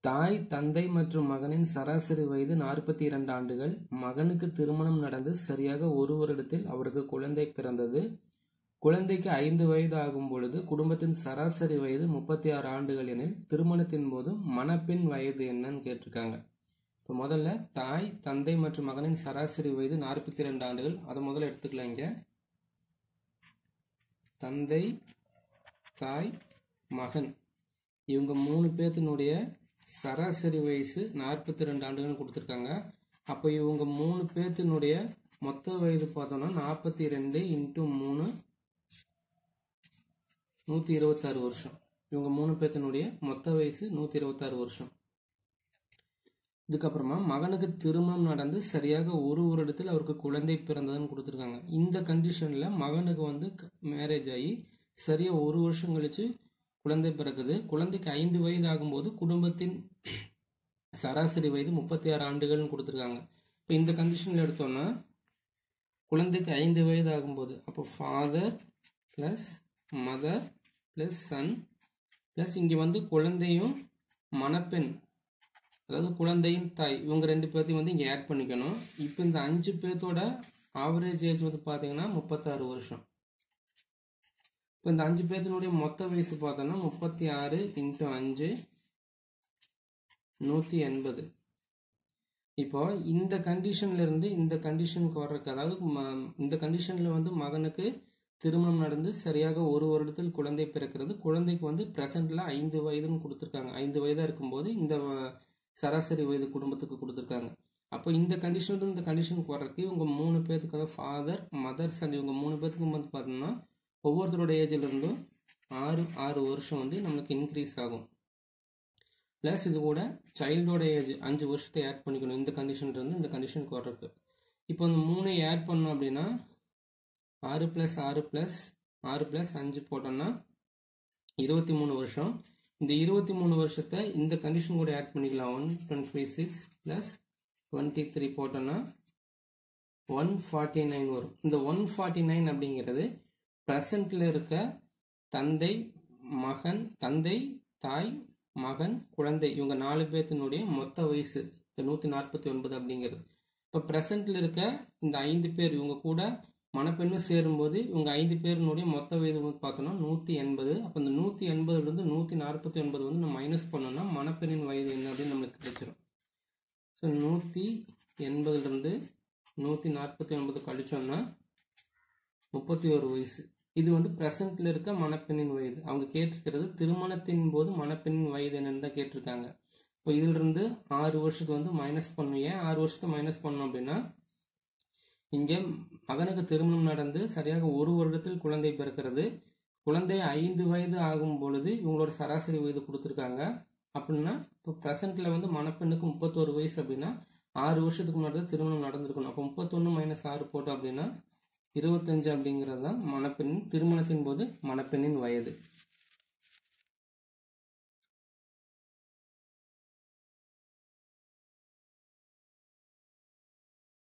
தாய் தந்தை மற்றும் மகனின் சராசரி வயது நாற்பத்தி இரண்டு ஆண்டுகள் மகனுக்கு திருமணம் நடந்து சரியாக ஒரு வருடத்தில் அவருக்கு குழந்தை பிறந்தது குழந்தைக்கு ஐந்து வயது ஆகும் பொழுது குடும்பத்தின் சராசரி வயது முப்பத்தி ஆறு ஆண்டுகள் எனில் திருமணத்தின் போது மணப்பெண் வயது என்னன்னு கேட்டிருக்காங்க இப்போ முதல்ல தாய் தந்தை மற்றும் மகனின் சராசரி வயது நாற்பத்தி ரெண்டு ஆண்டுகள் அதை முதல்ல எடுத்துக்கலாம் இங்க தந்தை தாய் மகன் இவங்க மூணு பேர்த்தினுடைய சராசரி வயசு நாற்பத்தி ரெண்டு ஆண்டுகள் கொடுத்துருக்காங்க அப்போ இவங்க மூணு பேர்த்தினுடைய மொத்த வயது பார்த்தோம்னா நாற்பத்தி ரெண்டு இன்ட்டு மூணு நூற்றி இருபத்தாறு வருஷம் இவங்க மூணு பேர்த்தினுடைய மொத்த வயசு நூற்றி இருபத்தாறு வருஷம் இதுக்கப்புறமா மகனுக்கு திருமணம் நடந்து சரியாக ஒரு வருடத்தில் அவருக்கு குழந்தை பிறந்ததுன்னு கொடுத்துருக்காங்க இந்த கண்டிஷனில் மகனுக்கு வந்து மேரேஜ் ஆகி சரியாக ஒரு வருஷம் கழிச்சு குழந்தை பிறக்குது குழந்தைக்கு ஐந்து வயது ஆகும்போது குடும்பத்தின் சராசரி வயது முப்பத்தி ஆறு ஆண்டுகள்னு கொடுத்துருக்காங்க இப்போ இந்த கண்டிஷனில் எடுத்தோம்னா குழந்தைக்கு ஐந்து வயது ஆகும்போது அப்போ father plus mother plus son plus இங்கே வந்து குழந்தையும் மணப்பெண் அதாவது குழந்தையின் தாய் இவங்க ரெண்டு பேர்த்தையும் வந்து இங்கே ஆட் பண்ணிக்கணும் இப்போ இந்த அஞ்சு பேர்த்தோட ஆவரேஜ் ஏஜ் வந்து பார்த்தீங்கன்னா முப்பத்தாறு வருஷம் இப்போ இந்த அஞ்சு பேர்த்தினுடைய மொத்த வயசு பார்த்தோன்னா முப்பத்தி ஆறு இன்ட்டு அஞ்சு நூற்றி எண்பது இப்போ இந்த கண்டிஷன்ல இருந்து இந்த கண்டிஷனுக்கு வர்றதுக்கு அதாவது இந்த கண்டிஷன்ல வந்து மகனுக்கு திருமணம் நடந்து சரியாக ஒரு வருடத்தில் குழந்தை பிறக்கிறது குழந்தைக்கு வந்து பிரசன்ட்ல ஐந்து வயதுன்னு கொடுத்துருக்காங்க ஐந்து வயதா இருக்கும்போது இந்த சராசரி வயது குடும்பத்துக்கு கொடுத்துருக்காங்க அப்போ இந்த கண்டிஷன்ல இந்த கண்டிஷனுக்கு வர்றதுக்கு இவங்க மூணு பேர்த்துக்கு அதாவது ஃபாதர் மதர் சன் இவங்க மூணு பேர்த்துக்கும் வந்து பார்த்தோம்னா ஒவ்வொருத்தரோட ஏஜ்ல இருந்தும் ஆறு ஆறு வருஷம் வந்து நம்மளுக்கு இன்க்ரீஸ் ஆகும் ப்ளஸ் இது கூட சைல்டோட ஏஜ் அஞ்சு வருஷத்தை ஆட் பண்ணிக்கணும் இந்த கண்டிஷன் இருந்து இந்த கண்டிஷனுக்கு வர்றதுக்கு இப்போ இந்த மூணை ஆட் பண்ணோம் அப்படின்னா ஆறு ப்ளஸ் ஆறு ப்ளஸ் ஆறு ப்ளஸ் அஞ்சு போட்டோம்னா இருபத்தி மூணு வருஷம் இந்த இருபத்தி மூணு வருஷத்தை இந்த கண்டிஷன் கூட ஆட் பண்ணிக்கலாம் one twenty six plus twenty three போட்டோம்னா ஒன் ஃபார்ட்டி நைன் வரும் இந்த ஒன் ஃபார்ட்டி நைன் அப்படிங்கிறது ப்ரெசண்ட்ல இருக்க தந்தை மகன் தந்தை தாய் மகன் குழந்தை இவங்க நாலு பேர்த்தினுடைய மொத்த வயசு இந்த நூற்றி நாற்பத்தி ஒன்பது அப்படிங்கிறது இப்போ ப்ரெசண்ட்ல இருக்க இந்த ஐந்து பேர் இவங்க கூட மணப்பெண்ணும் சேரும்போது இவங்க ஐந்து பேரினுடைய மொத்த வயது வந்து பார்த்தோம்னா நூற்றி எண்பது அப்போ இந்த நூற்றி எண்பதுலேருந்து நூற்றி நாற்பத்தி ஒன்பது வந்து நம்ம மைனஸ் பண்ணோம்னா மணப்பெண்ணின் வயது என்ன அப்படின்னு நம்மளுக்கு கிடைச்சிரும் ஸோ நூற்றி எண்பதுலேருந்து நூற்றி நாற்பத்தி ஒன்பது கழிச்சோம்னா முப்பத்தி ஒரு வயசு இது வந்து ப்ரெசண்ட்ல இருக்க மணப்பெண்ணின் வயது அவங்க கேட்டிருக்கிறது திருமணத்தின் போது மணப்பெண்ணின் வயது என்னன்னு தான் கேட்டிருக்காங்க இப்போ இதுல இருந்து ஆறு வருஷத்துக்கு வந்து மைனஸ் பண்ணும் ஏன் ஆறு வருஷத்தை மைனஸ் பண்ணோம் அப்படின்னா இங்கே மகனுக்கு திருமணம் நடந்து சரியாக ஒரு வருடத்தில் குழந்தை பிறக்கிறது குழந்தை ஐந்து வயது ஆகும் பொழுது இவங்களோட சராசரி வயது கொடுத்துருக்காங்க அப்படின்னா இப்போ ப்ரெசென்ட்ல வந்து மணப்பெண்ணுக்கு முப்பத்தோரு வயசு அப்படின்னா ஆறு வருஷத்துக்கு முன்னாடி திருமணம் நடந்திருக்கணும் அப்போ முப்பத்தொன்று மைனஸ் ஆறு போட்டோம் அப்படின்னா இருபத்தஞ்சு அப்படிங்கிறது தான் மணப்பெண்ணின் திருமணத்தின் போது மணப்பெண்ணின் வயது